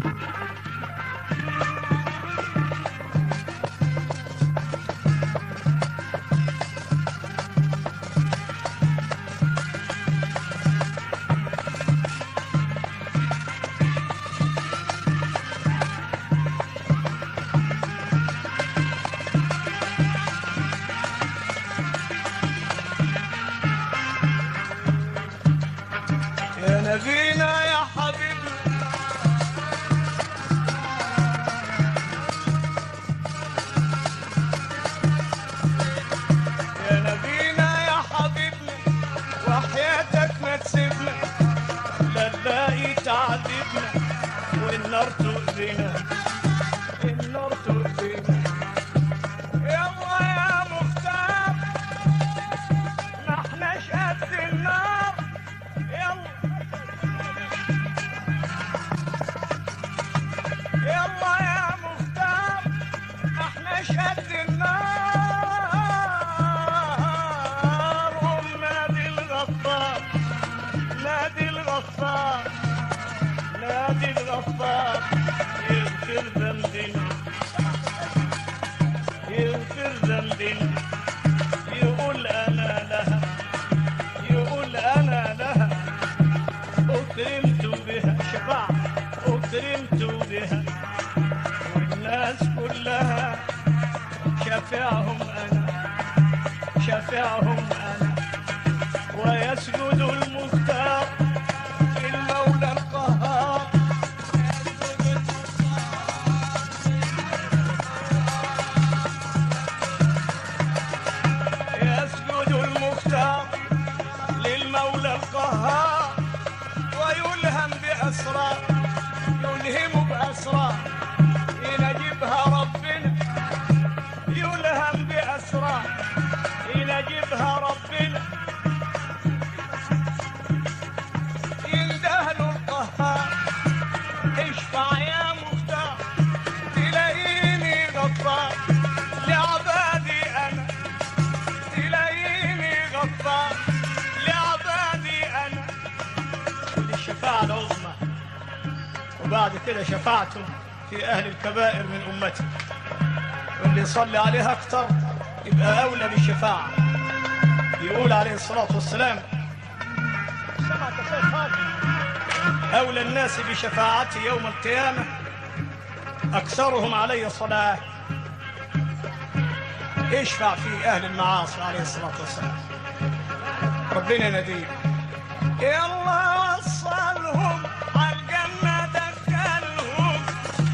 يا نبينا يا حبيبنا يا نبينا يا حبيبنا وحياتك ما تسيبنا لا نلاقي تعذبنا والنار تؤذينا النار تؤذينا يلا يا مختار ما احناش قد النار يلا يلا يا مختار احناش قد النار قوم نادي الغفار نادي الغفار نادي الغفار يغفر ذنبنا يغفر ذنبنا يقول انا لها يقول انا لها أكرمت بها شفاعة أكرمت بها والناس كلها شفعهم أنا شفعهم أنا ويسجد المختار للمولى القهار يسجد المختار للمولى القهار ويلهم بأسرار يلهم بأسرار ينجبها ربنا يلهم بأسرار ينجبها ربنا يندهل القهار اشفع يا مختار تلاقيني غفار لعبادي انا تلاقيني غفار لعبادي انا للشفاعة العظمى وبعد كده شفاعته في أهل الكبائر من أمتي واللي يصلي عليها أكتر يبقى أولى بالشفاعة يقول عليه الصلاة والسلام سمعت يا سيد خالد. أولى الناس بشفاعتي يوم القيامة أكثرهم علي صلاة اشفع في أهل المعاصي عليه الصلاة والسلام ربنا يناديه يلا وصلهم عالجنة دخلهم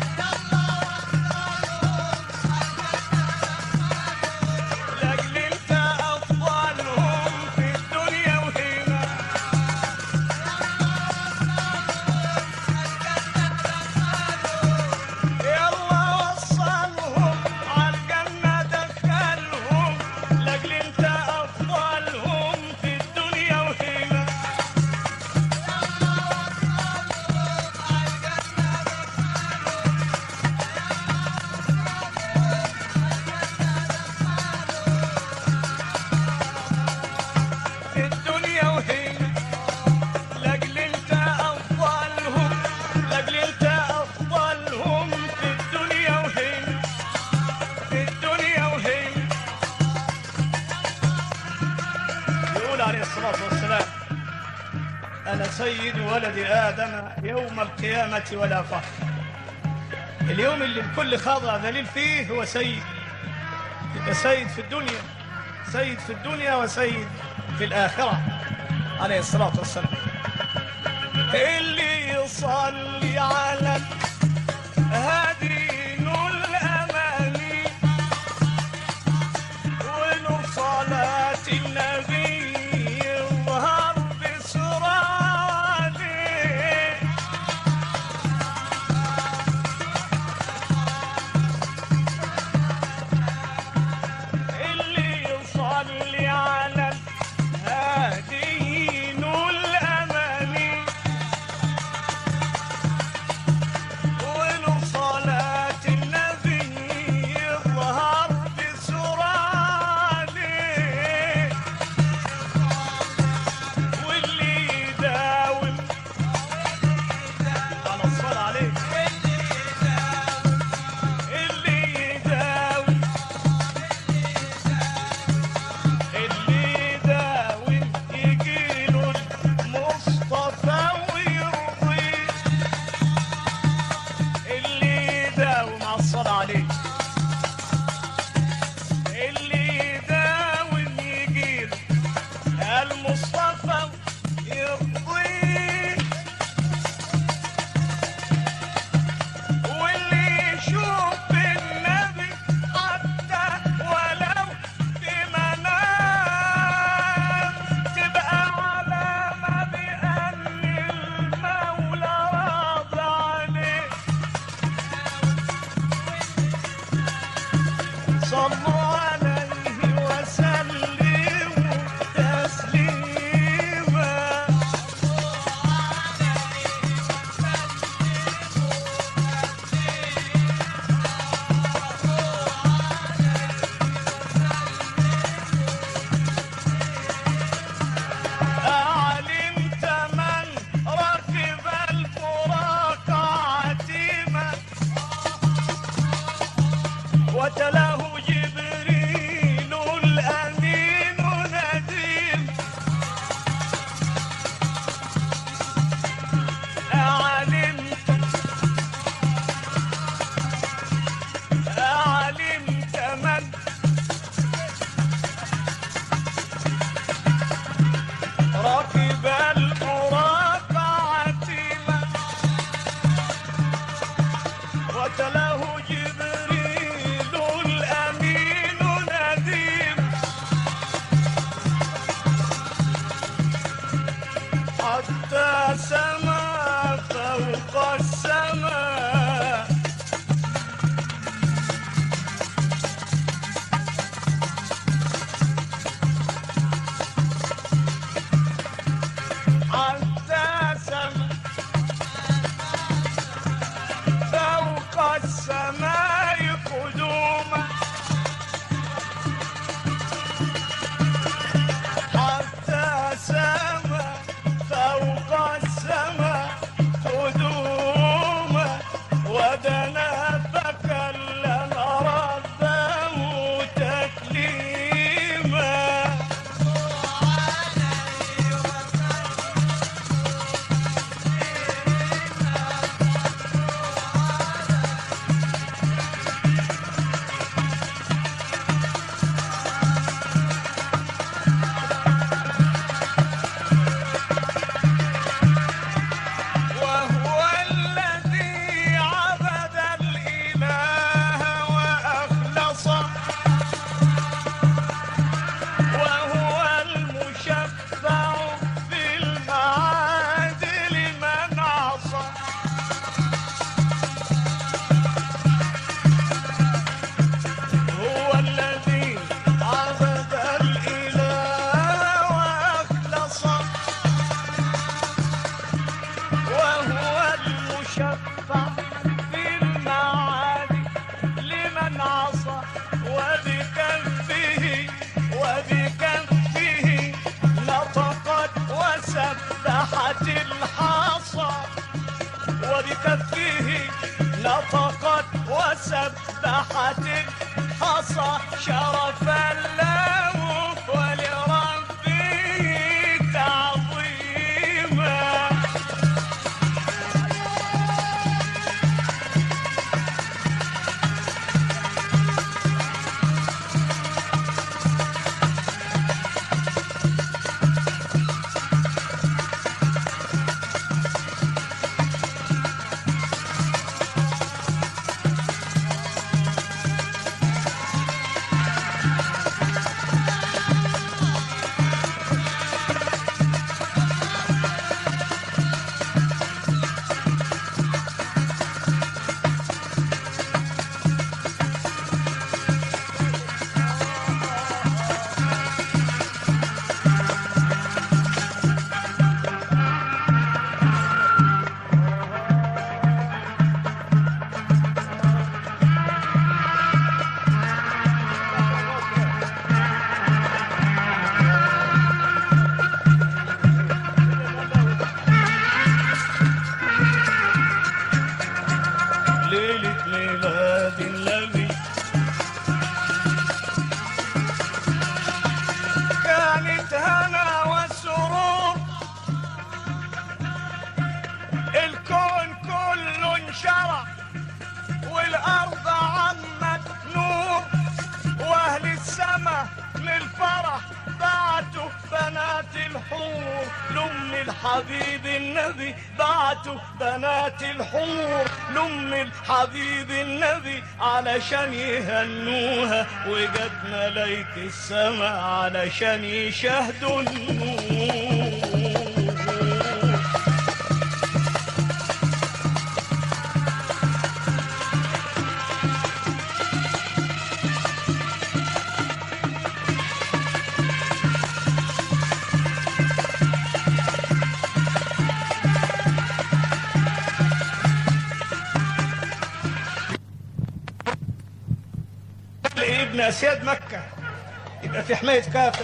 لأجل انت أفضلهم في الدنيا وهنا يلا وصلهم عالجنة دخلهم لأجل انت أفضلهم في الدنيا وهنا في الدنيا وهنا لاجل انت افضلهم لاجل انت افضلهم في الدنيا وهنا في الدنيا وهنا يقول عليه الصلاه والسلام انا سيد ولد ادم يوم القيامه ولا فخر اليوم اللي الكل خاضع ذليل فيه هو سيد يبقى سيد في الدنيا سيد في الدنيا وسيد في الآخرة عليه الصلاة والسلام اللي يصلي على هادي نور الأماني ونور صلاة النبي يظهر بسرعته اللي يصلي على الهادي نور الأماني فوق السماء حتى سما فوق السماء قدوما حتى سما فوق السماء قدوما ودنا فكلم ربه تكليما وهو الذي عبد الإله وأخلص وهو المشفع في المعاد لمن عصى هو الذي عبد الإله وأخلص وهو المشفع في المعاد لمن عصى وبكفه وبكفه نطقت وسبحت الحصى وبكفه نطقت وسبحت الحصى شرفا له ولربه تعظيما ليلة ميلاد النبي كانت هنا وسرور الكون كله انشرع والأرض عمت نور وأهل السماء للفرح بعتوا بنات الحور لأم الحبيب النبي بعتوا بنات الحور لأم الحبيب النبي علشان يهنوها وجت ملايك السماء علشان يشاهدوا النور ابن اسياد مكه يبقى في حمايه كافر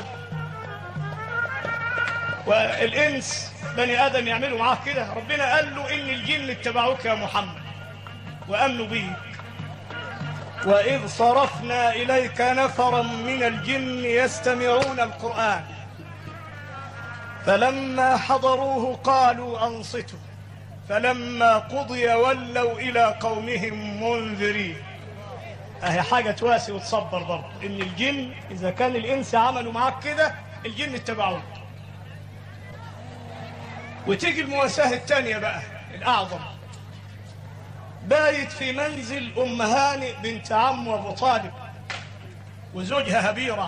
والانس بني ادم يعملوا معاه كده ربنا قال له ان الجن اتبعوك يا محمد وامنوا بيك واذ صرفنا اليك نفرا من الجن يستمعون القران فلما حضروه قالوا انصتوا فلما قضي ولوا الى قومهم منذرين اهي حاجه تواسي وتصبر برضه ان الجن اذا كان الانس عملوا معاك كده الجن اتبعوك وتيجي المواساة التانية بقى الأعظم بايت في منزل أم هانئ بنت عم أبو طالب وزوجها هبيرة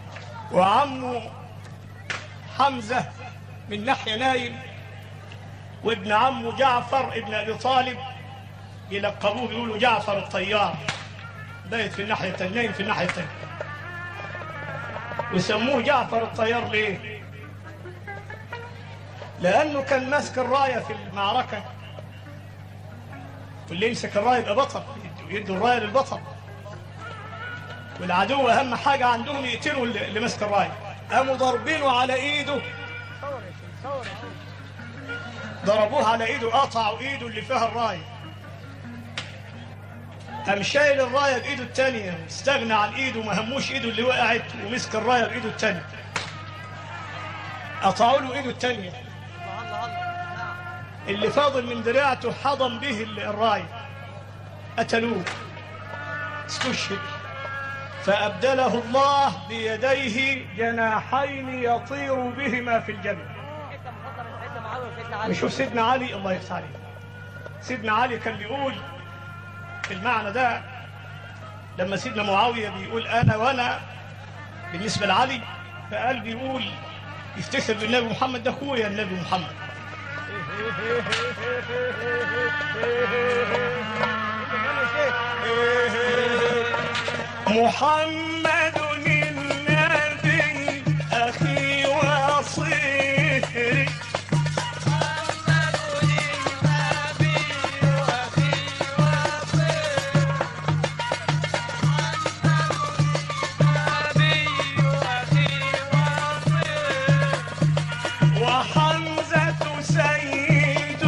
وعمه حمزة من ناحية نايم وابن عمه جعفر ابن ابي طالب يلقبوه بيقولوا جعفر الطيار بايت في الناحيه الثانيه في الناحيه الثانيه وسموه جعفر الطيار ليه لانه كان ماسك الرايه في المعركه واللي يمسك الرايه يبقى بطل يدوا الرايه للبطل والعدو اهم حاجه عندهم يقتلوا اللي ماسك الرايه قاموا ضاربينه على ايده ضربوه على ايده قطعوا ايده اللي فيها الرايه قام شايل الرايه بايده الثانيه استغنى عن ايده ما هموش ايده اللي وقعت ومسك الرايه بايده الثانيه قطعوا له ايده الثانيه اللي فاضل من دراعته حضن به الرايه قتلوه استشهد فأبدله الله بيديه جناحين يطير بهما في الجنة نشوف سيدنا علي الله يفتح عليه سيدنا علي كان بيقول في المعنى ده لما سيدنا معاوية بيقول أنا وأنا بالنسبة لعلي فقال بيقول يفتخر بالنبي محمد ده أخويا النبي محمد محمد النبي أخي وصيري وحمزة سيد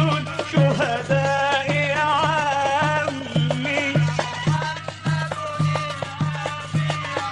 الشهداء عمي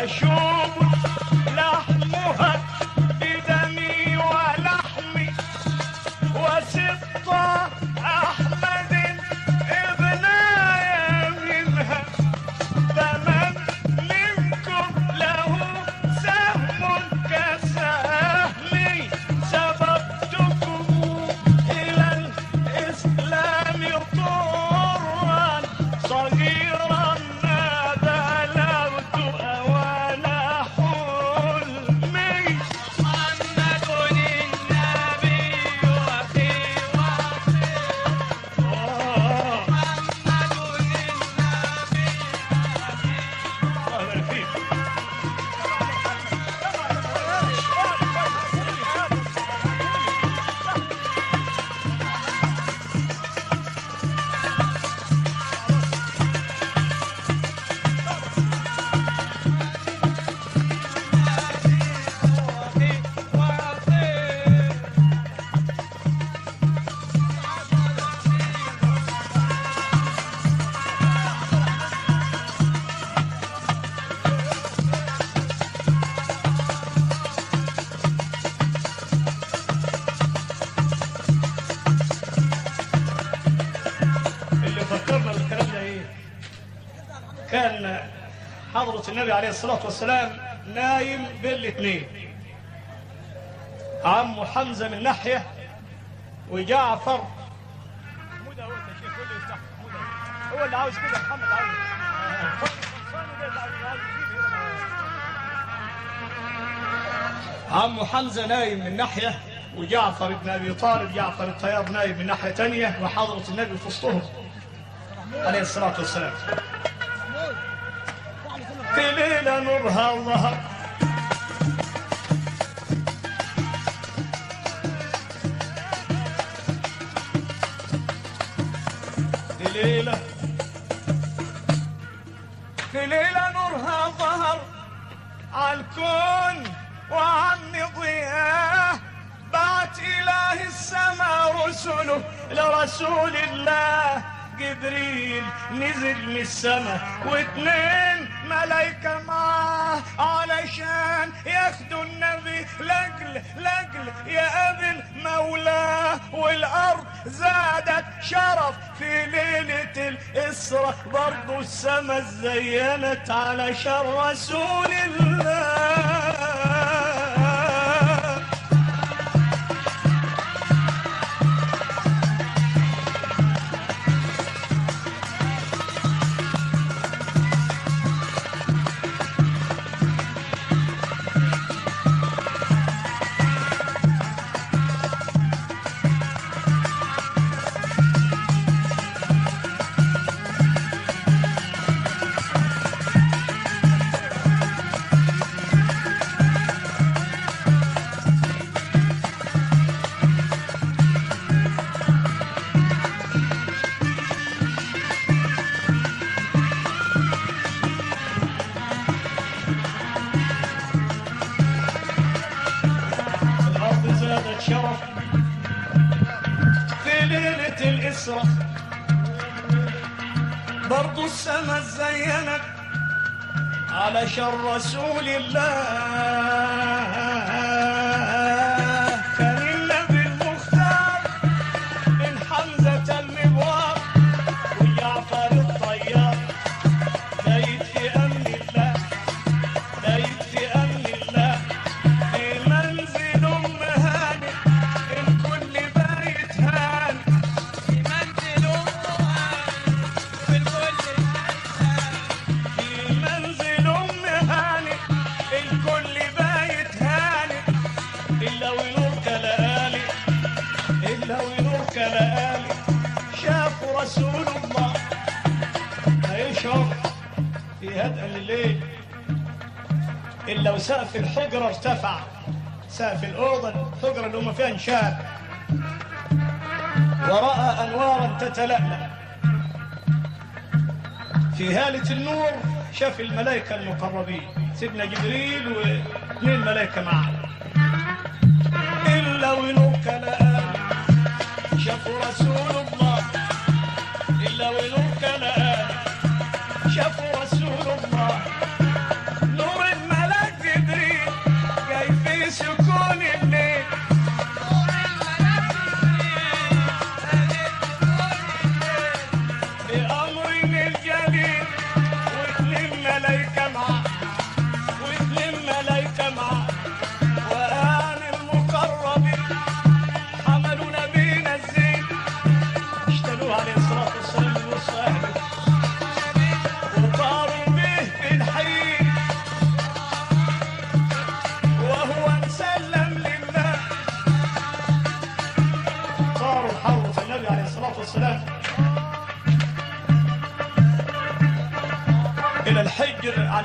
أشوب لحمها بدمي ولحمي وسط أحمد ابنايا منها فمن منكم له سهم كسهمي سبقتكم إلى الإسلام طرا صغيرا ما بلغت أوان حلمي محمد النبي وخير محمد النبي اللي فكرنا بالكلام ده ايه كان حضرة النبي عليه الصلاة والسلام نايم بين الاثنين عمه حمزة من ناحية وجعفر حمودة هو يا شيخ، هو اللي يفتح، حمودة. هو اللي عاوز كده محمد عاوز عمه حمزة نايم من ناحية وجعفر بن أبي طالب جعفر الطيار نايم من ناحية تانية وحضرة النبي في وسطهم عليه الصلاة والسلام في ليلة نورها ظهر في ليلة في ليلة نورها ظهر عالكون وعني ضياه بعت إله السماء رسله لرسول الله جبريل نزل من السماء واتنين ملايكة معاه علشان ياخدوا النبي لجل لجل يا أبي مولاه والأرض زادت شرف في ليلة الإسراء برضو السماء زينت علشان رسول الله الأرض زادت شرف في ليلة الإسرة برضو السماء زينت على شر رسول الله كان النبي المختار من حمزة المبوار وجعفر الطيار بيت في أمن الله بيت في أمن الله في منزل أم هاني الكل بيت هاني في منزل أم هاني الكل في منزل أم هاني الكل بيت هاني إلا ونور كلامي إلا ونور كلامي شافوا رسول الله هيشعر في هدأ الليل إلا وسقف الحجرة ارتفع سقف الأوضة الحجرة اللي هم فيها انشاب ورأى أنوارا تتلألأ في هالة النور شاف الملائكة المقربين سيدنا جبريل واثنين ملائكة معه إلا ونور كلام شافوا رسول الله إلا ونور كلام شافوا رسول الله نور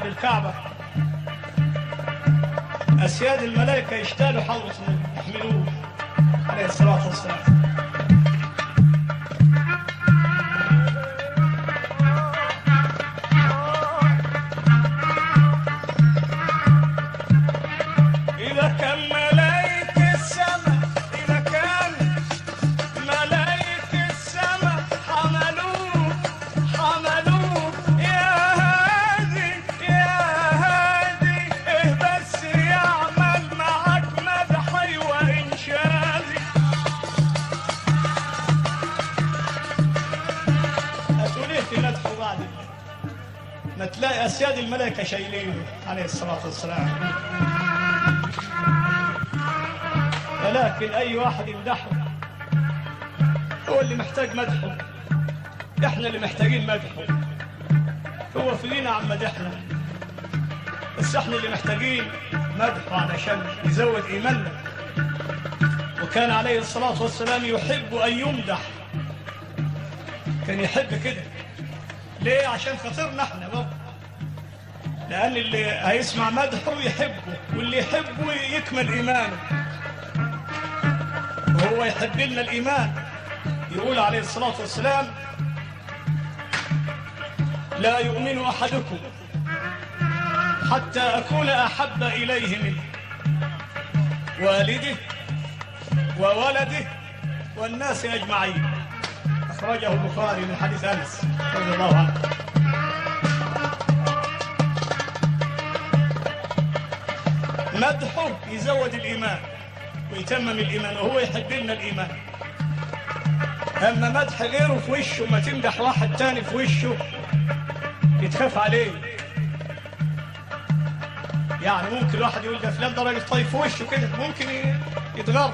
الكعبة أسياد الملائكة يشتالوا حضرة النبي يحملوه عليه الصلاة والسلام إذا كان ملايك السماء إذا كان ملايك السماء حملوه حملوه يا هادي يا هادي إيه بس يعمل معك مدحي وإنشادي هتقول إيه في مدحه بعد ما تلاقي أسياد الملائكة شايلينه عليه الصلاة والسلام ولكن أي واحد يمدحه هو اللي محتاج مدحه احنا اللي محتاجين مدحه هو فينا عن مدحنا بس احنا اللي محتاجين مدحه علشان يزود ايماننا وكان عليه الصلاة والسلام يحب ان يمدح كان يحب كده ليه عشان خاطرنا احنا برضه لان اللي هيسمع مدحه يحبه واللي يحبه يكمل ايمانه وهو يحب لنا الإيمان يقول عليه الصلاة والسلام لا يؤمن أحدكم حتى أكون أحب إليه منه والده وولده والناس أجمعين أخرجه البخاري من حديث أنس رضي الله عنه مدحه يزود الإيمان ويتمم الإيمان وهو يحب لنا الإيمان أما مدح غيره في وشه ما تمدح واحد تاني في وشه يتخاف عليه يعني ممكن الواحد يقول ده فلان ده راجل طيب في وشه كده ممكن ي- يتغر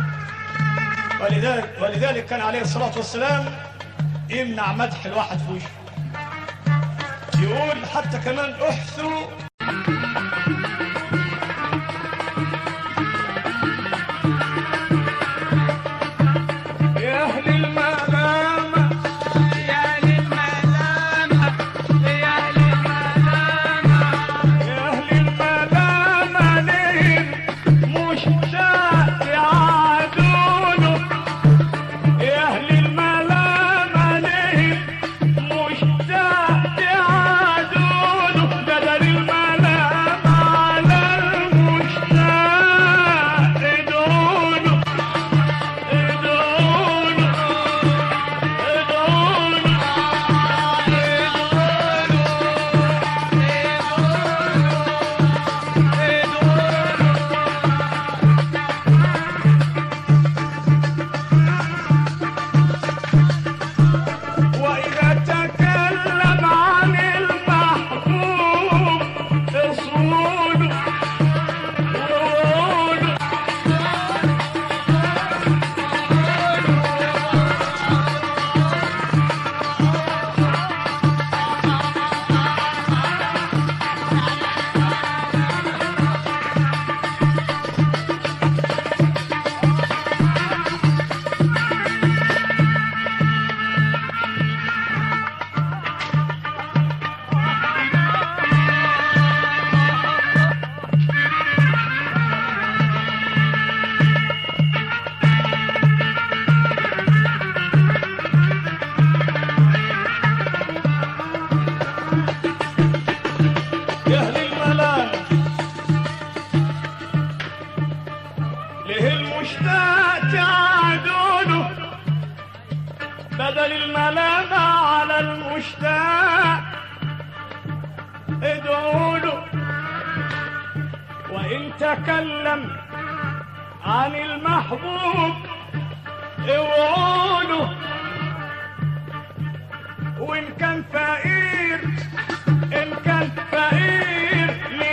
ولذلك ولذلك كان عليه الصلاة والسلام يمنع مدح الواحد في وشه يقول حتى كمان احثوا يا أهل الملامة يا للملامة يا للملامة يا أهل الملامة ليه مشتاق يعادونه يا أهل الملامة ليه مشتاق يعادونه بدل الملامة على المشتاق ادعونه ادعونه ادعونه وإذا تكلم عن المحبوب اصول وقول يا أهل الملام ليه المشتاق تعادونه بدل الملامة على المشتاق ادعوا له وإن تكلم عن المحبوب اوعوا له وإن كان فقير إن كان فقير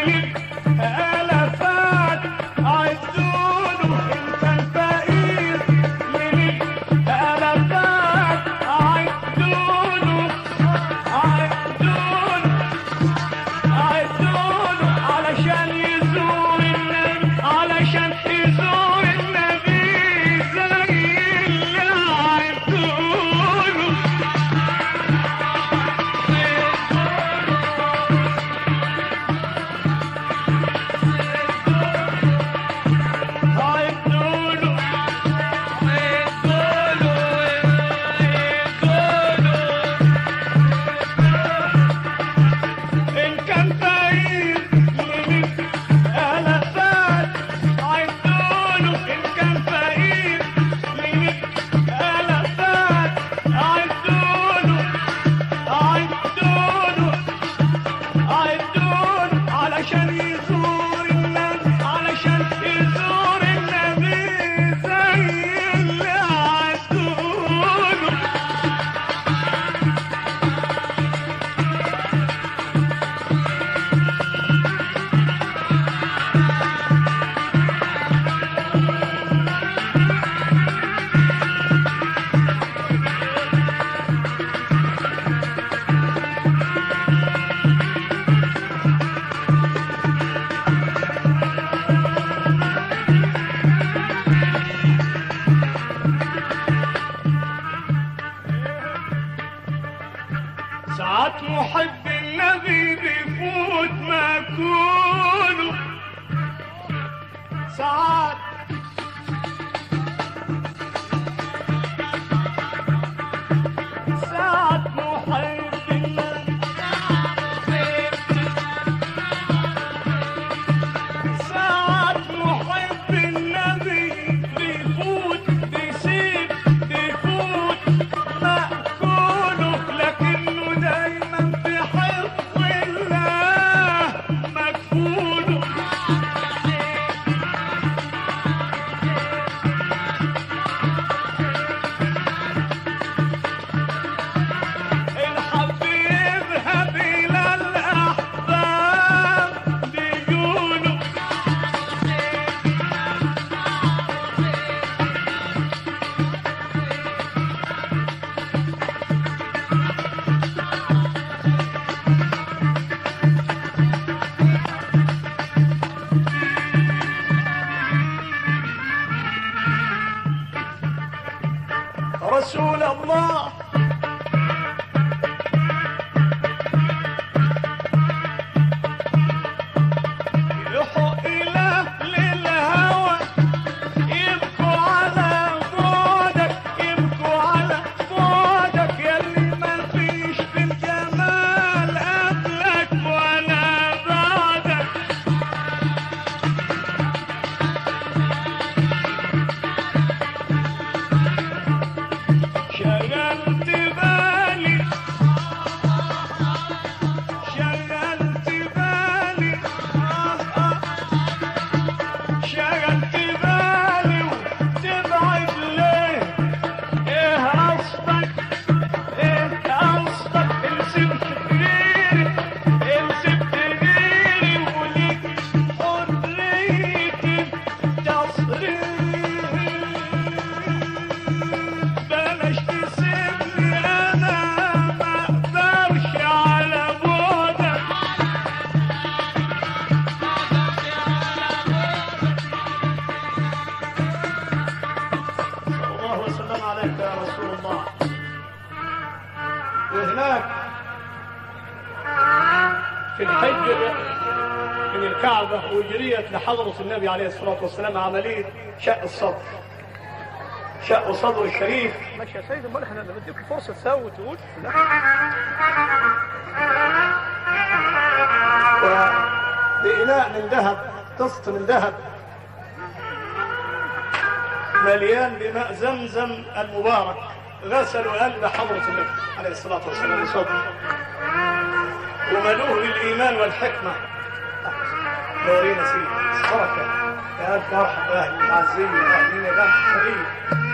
للآلافات عدونه إن كان فقير للآلافات عدونه عدونه عدونه علشان يزور النبي علشان يزور النبي زي اللي عدونه يعدون علشان يزور النبي علشان يزور النبي زي اللي عدون ساعات محب النبي بيفوت مكونه ساعات ساعات محب النبي ساعات محب النبي بيفوت بيسيب بيفوت مأكوله لكنه دايما بحفظ الله مكفوله الحب يذهب إلى الأحباب بيقولوا رسول الله يحق إله للهوى يبكوا على بعدك يبكوا على بعدك يلي ما فيش في الجمال قبلك ولا بعدك شغلت بالي شغلت بالي آه آه شغلت بالي وتبعد ليه ايه قصدك ايه قصدك السبت غيري السبت غيري وليك حريتي تصريف بلاش تسيبني انا ما اقدرش على بعدك صلى الله وسلم عليك يا رسول الله وهناك في الحج من الكعبة وجريت لحضرة النبي عليه الصلاة والسلام عملية شق الصدر شق صدر الشريف ماشي يا سيدي امال احنا بديك فرصه تسوي وتقول لا وبإناء من ذهب طست من ذهب مليان بماء زمزم المبارك غسلوا قلب حضرة النبي عليه الصلاة والسلام وصدره وملوه بالإيمان والحكمة دورينا سيدي البركة يا ألف مرحبا أهل المعزين أهلين يا شريف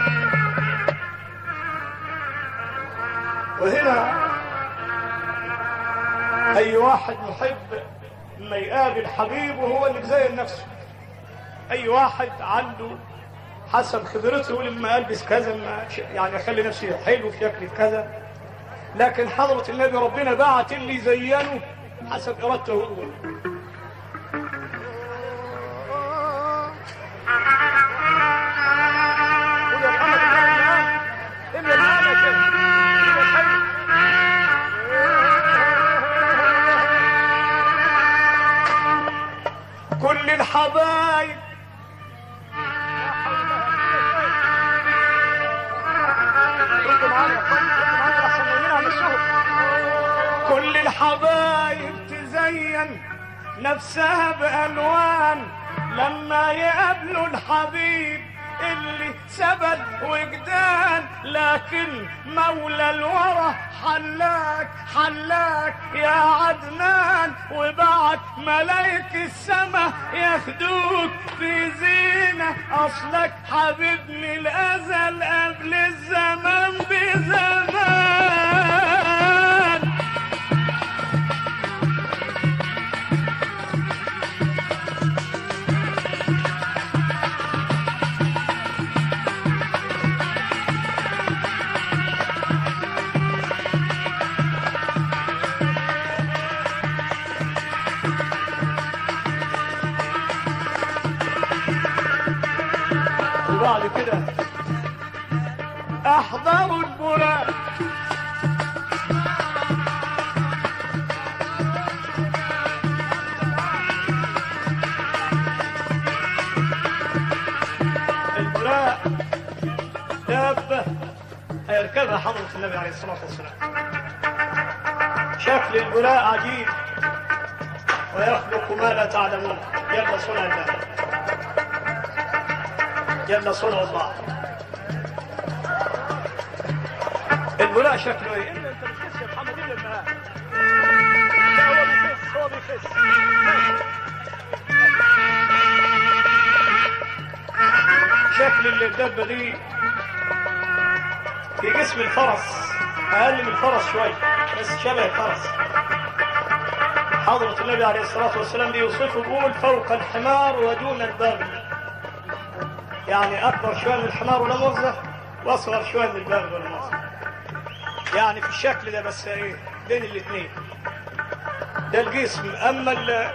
وهنا أي واحد محب لما يقابل حبيبه هو اللي بزين نفسه أي واحد عنده حسب خبرته يقول لما ألبس كذا ما ش- يعني أخلي نفسي حلو في شكلي كذا لكن حضرة النبي ربنا بعت اللي يزينه حسب إرادته هو قول يا محمد املى الماء املى الماء كده كده حلو كل الحبايب انتوا معانا يا اخوان انتوا معانا احسن مننا على الشغل كل الحبايب تزين نفسها بألوان لما يقابلوا الحبيب اللي سبد وجدان لكن مولى الورى حلاك حلاك يا عدنان وبعت ملايك السما ياخدوك في زينة أصلك حبيبني الأزل قبل الزمان بزمان وبعد كده احضروا البراق البراق دابة هيركبها حضرة النبي عليه الصلاة والسلام شكل البراق عجيب ويخلق ما لا تعلمون يلا صنع الله جل صنع الله البلاء شكله ايه؟ انت انت بتخش يا محمد الا الماء لا هو بيخس هو بيخس شكل اللي الدبه دي في جسم الفرس اقل من الفرس شوي بس شبه الفرس حضرة النبي عليه الصلاة والسلام بيوصفه بيقول فوق الحمار ودون البغل يعني اكبر شويه من الحمار ولا مؤاخذه واصغر شويه من البغل ولا مؤاخذه يعني في الشكل ده بس ايه بين الاثنين ده الجسم اما ال-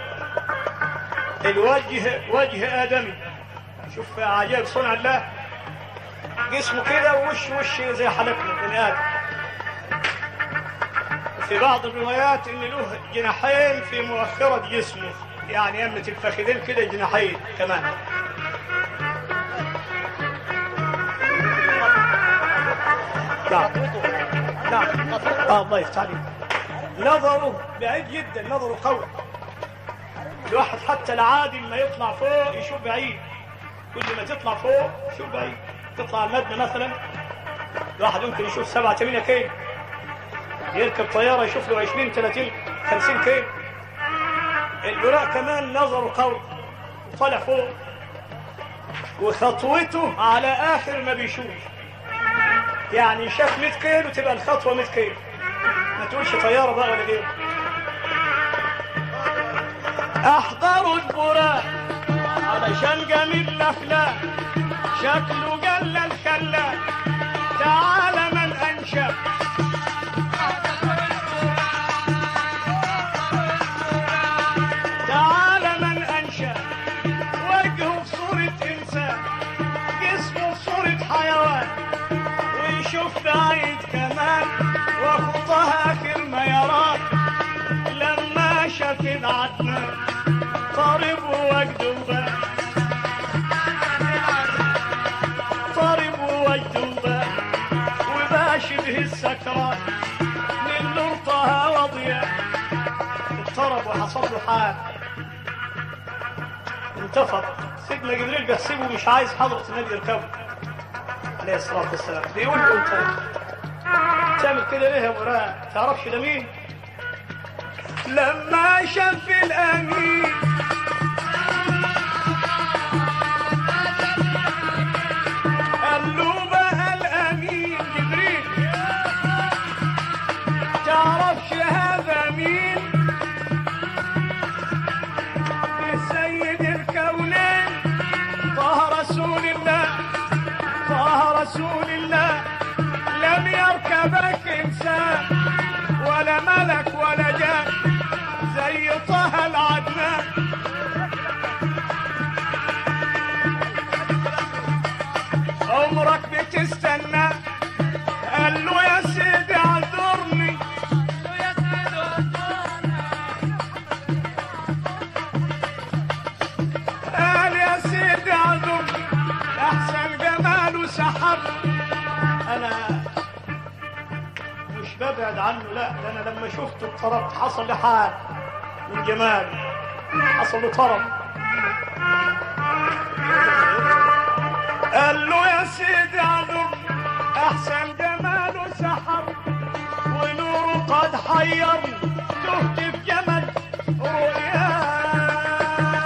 الوجه وجه ادمي شوف عجائب صنع الله جسمه كده ووش وش زي حلقنا بني ادم في بعض الروايات ان له جناحين في مؤخره جسمه يعني يمة الفخذين كده جناحين كمان نعم نعم اه الله يفتح عليك نظره بعيد جدا نظره قوي الواحد حتى العادي لما يطلع فوق يشوف بعيد كل ما تطلع فوق يشوف بعيد تطلع المبنى مثلا الواحد ممكن يشوف 7 8 كيلو يركب طياره يشوف له 20 30 50 كيلو البراء كمان نظره قوي طلع فوق وخطوته على اخر ما بيشوف يعني شاف 100 كيلو تبقى الخطوه 100 كيلو ما تقولش طياره بقى ولا غيره احضروا البراق علشان جميل الاخلاق شكله جل الخلاق تعالى من انشا تعالى من انشا وجهه في صوره انسان جسمه في صوره حيوان ويشوف بعيد كمان وخطها اخر ما يراه لما شاف العدنان طارب وجده بقى طارب وجده بقى وبقى شبه السكران من نور طه وضياء اضطرب وحصل له حال انتفض سيدنا جبريل بيحسبه مش عايز حضرة النبي يركبه عليه الصلاة والسلام بيقول له انت تعمل كده ليه يا براء تعرفش ده مين لما شاف الامين قال له بقى الامين جبريل تعرفش هذا مين سيد الكونين طه رسول الله طه رسول الله لم يركبك انسان ولا ملك ولا جان زي طه العدنان عمرك بتستنى قال له يا سيدي اعذرني قال يا سيدي اعذرني احسن جماله سحب انا مش ببعد عنه لا ده انا لما شفته اضطربت حصل لي حال من جماله حصل له طرب قال أحسن جماله سحر ونوره قد حيرني تهت في جمل رؤياه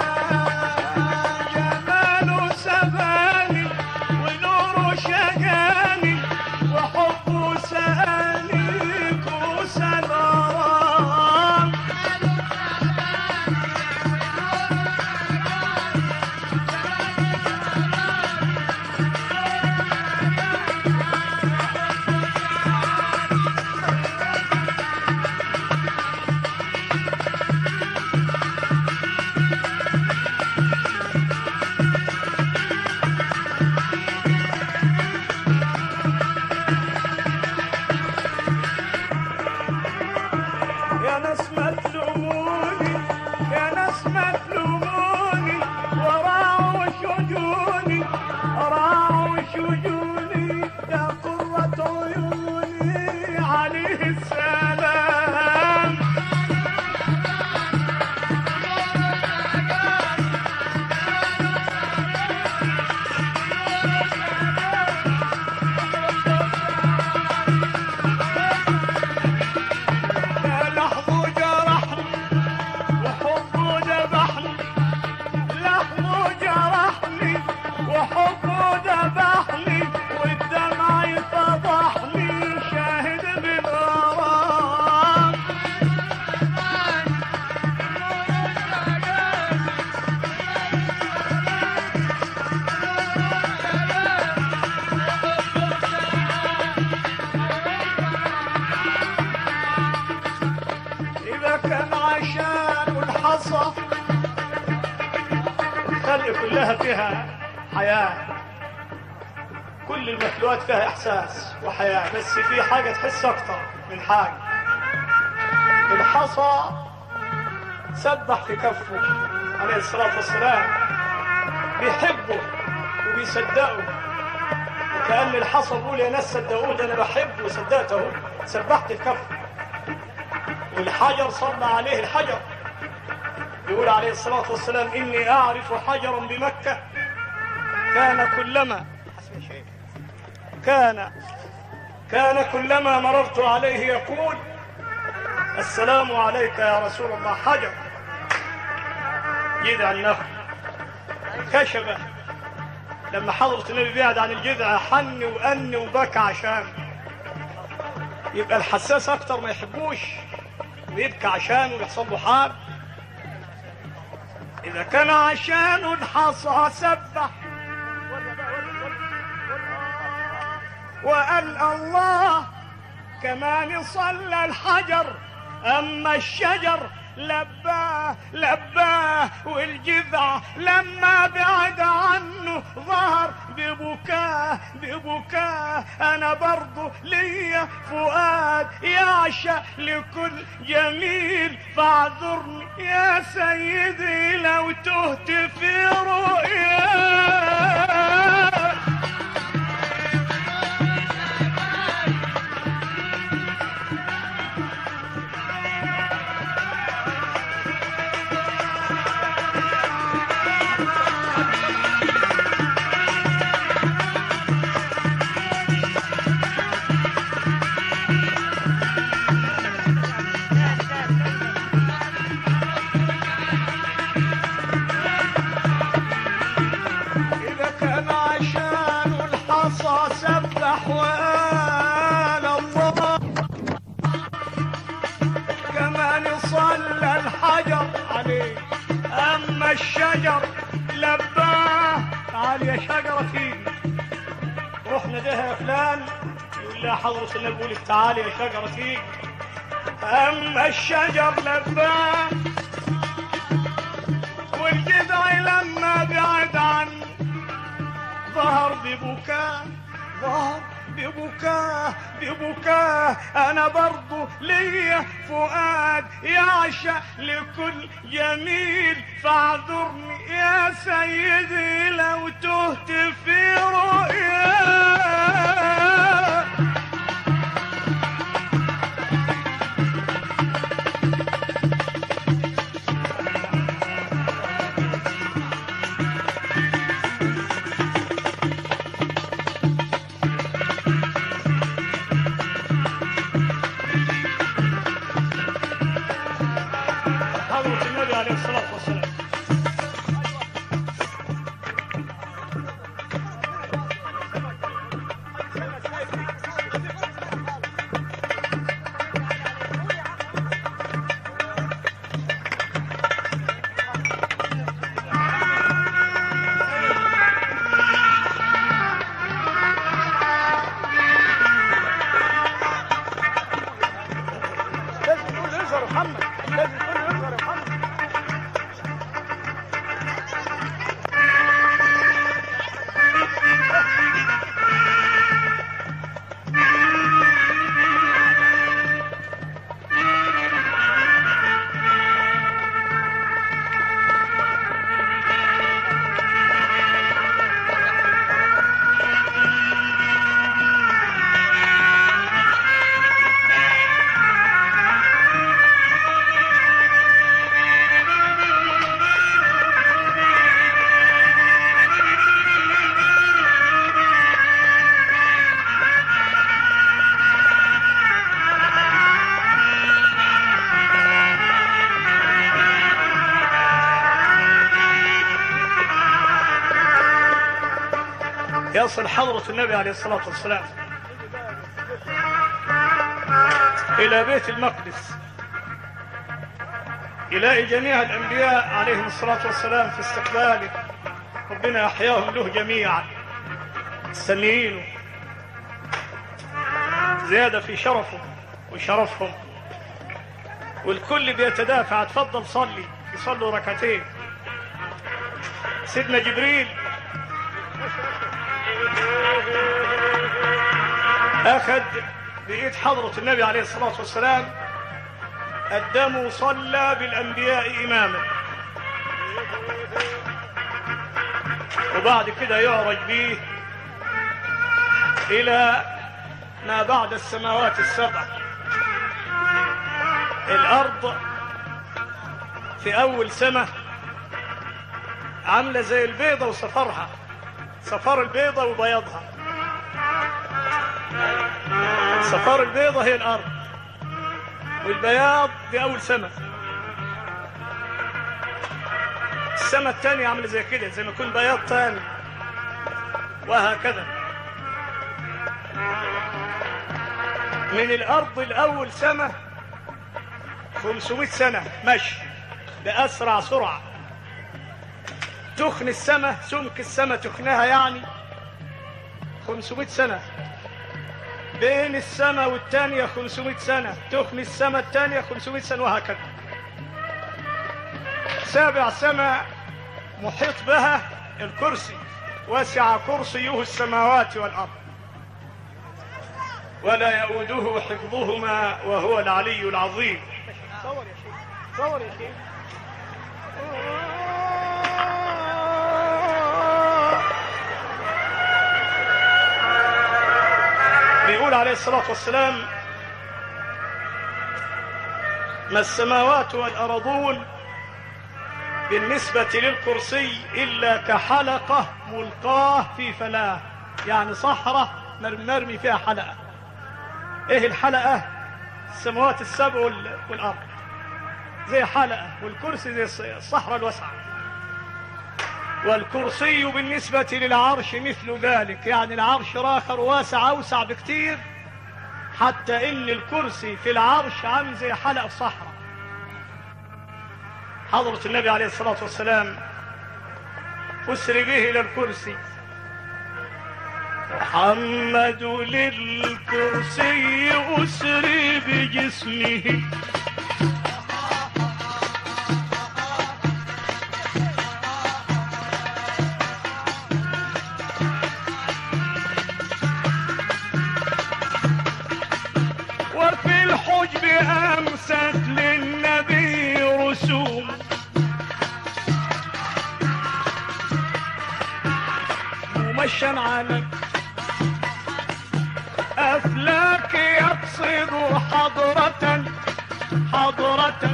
جماله سباني ونوره شجاني وحبه سألي كوسا ناران يا ناس ما تلوموني يا ناس ما تلوموني وراعوا شجوني راعوا شجوني يا قرة عيوني عليه السلام لحظه جرحني وحبه ذبحني لحظه جرحني وحبه ذبحني والدمع فضحني شاهد بالغرام إذا كان عشان والحصى خلق كلها فيها حياة كل المخلوقات فيها إحساس وحياة بس في حاجة تحس أكتر من حاجة الحصى سبح في كفه عليه الصلاة والسلام بيحبه وبيصدقه وكأن الحصى بيقول يا ناس صدقوه ده أنا بحبه وصدقته سبحت في كفه والحجر صلى عليه الحجر يقول عليه الصلاة والسلام إني أعرف حجرا بمكة كان كلما كان كان كلما مررت عليه يقول السلام عليك يا رسول الله حجر جذع النخل كشبه لما حضرة النبي بعد عن الجذع حن وأن وبكى عشان يبقى الحساس أكتر ما يحبوش ويبكي عشانه ويحصل له حال إذا كان عشانه الحصى سبح وقال الله كمان صلى الحجر أما الشجر لباه لباه والجذع لما بعد عنه ظهر ببكاه ببكاه انا برضو ليا فؤاد يعشق لكل جميل فاعذرني يا سيدي لو تهت في رؤياك إذا كان عشان الحصى سبح وقال الله كمان صلى الحجر عليه أما الشجر لباه تعال يا شجرة فيني رحنا ده يا فلان يقول لها حضرة النبي يقول لك تعال يا شجرة فيني أما الشجر لباه والجذع لما بعد عني ظهر ببكاء ظهر ببكاء ببكاء انا برضو ليا فؤاد يعشق لكل جميل فاعذرني يا سيدي لو تهت في رؤياك الصلاة والسلام لازم تقول يظهر يا محمد لازم تقول يظهر يا محمد يصل حضرة النبي عليه الصلاة والسلام إلى بيت المقدس يلاقي جميع الأنبياء عليهم الصلاة والسلام في استقباله ربنا أحياهم له جميعا مستنيينه زيادة في شرفه وشرفهم والكل بيتدافع اتفضل صلي يصلوا ركعتين سيدنا جبريل أخذ بإيد حضرة النبي عليه الصلاة والسلام قدمه صلى بالأنبياء إماما وبعد كده يعرج به إلى ما بعد السماوات السبع الأرض في أول سمة عاملة زي البيضة وصفرها صفار البيضة وبياضها صفار البيضة هي الأرض والبياض دي أول سمة السمة الثانية عاملة زي كده زي ما يكون بياض تاني وهكذا من الأرض الأول سمة 500 سنة مشي بأسرع سرعة تخن السماء سمك السماء تخنها يعني 500 سنة بين السماء والتانية 500 سنة تخن السماء التانية 500 سنة وهكذا سابع سماء محيط بها الكرسي وسع كرسيه السماوات والأرض ولا يؤوده حفظهما وهو العلي العظيم صور يا شيخ صور يا شيخ بيقول عليه الصلاة والسلام ما السماوات والأرضون بالنسبة للكرسي إلا كحلقة ملقاه في فلاة يعني صحراء مرمي فيها حلقة إيه الحلقة السماوات السبع وال- والأرض زي حلقة والكرسي زي الص- الصحراء الواسعة والكرسي بالنسبة للعرش مثل ذلك يعني العرش راخر واسع أوسع بكتير حتى إن الكرسي في العرش عامل زي حلقة في صحراء حضرة النبي عليه الصلاة والسلام أسري به إلى الكرسي محمد للكرسي أسري بجسمه وفي الحجب أمست للنبي رسوم ممشى على أفلاك يقصد حضرة حضرة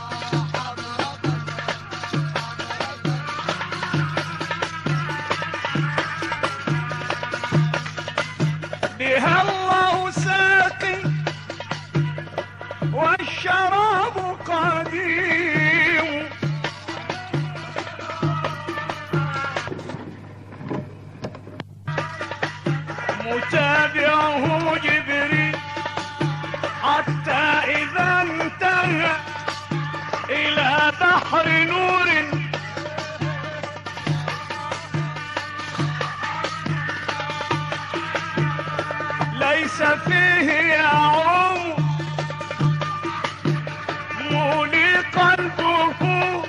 بها الله ساقي والشراب قديم يتابعه جبريل حتى إذا انتهى إلى بحر نور ليس فيه يعوم مولي قلبه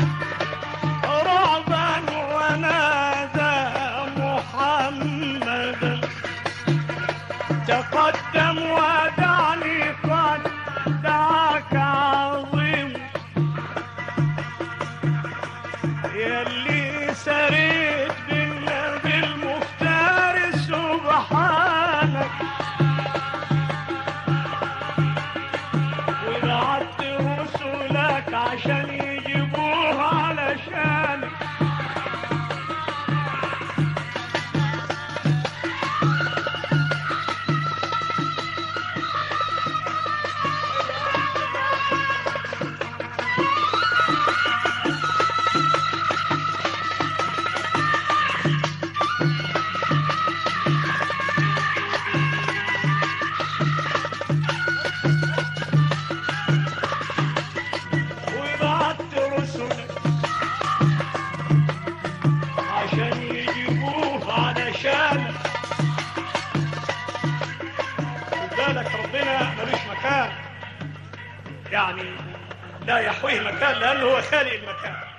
رعبا ونادى محمدا تقدم ودعني قد دعاك عظيم يلي سريت بالنبي المختار سبحانك وبعت رسلك عشان يجيبوه علشانك وبعت رسلك عشان يجيبوه علشانك خد بالك ربنا ملوش مكان يعني لا يحويه مكان لانه هو خالق المكان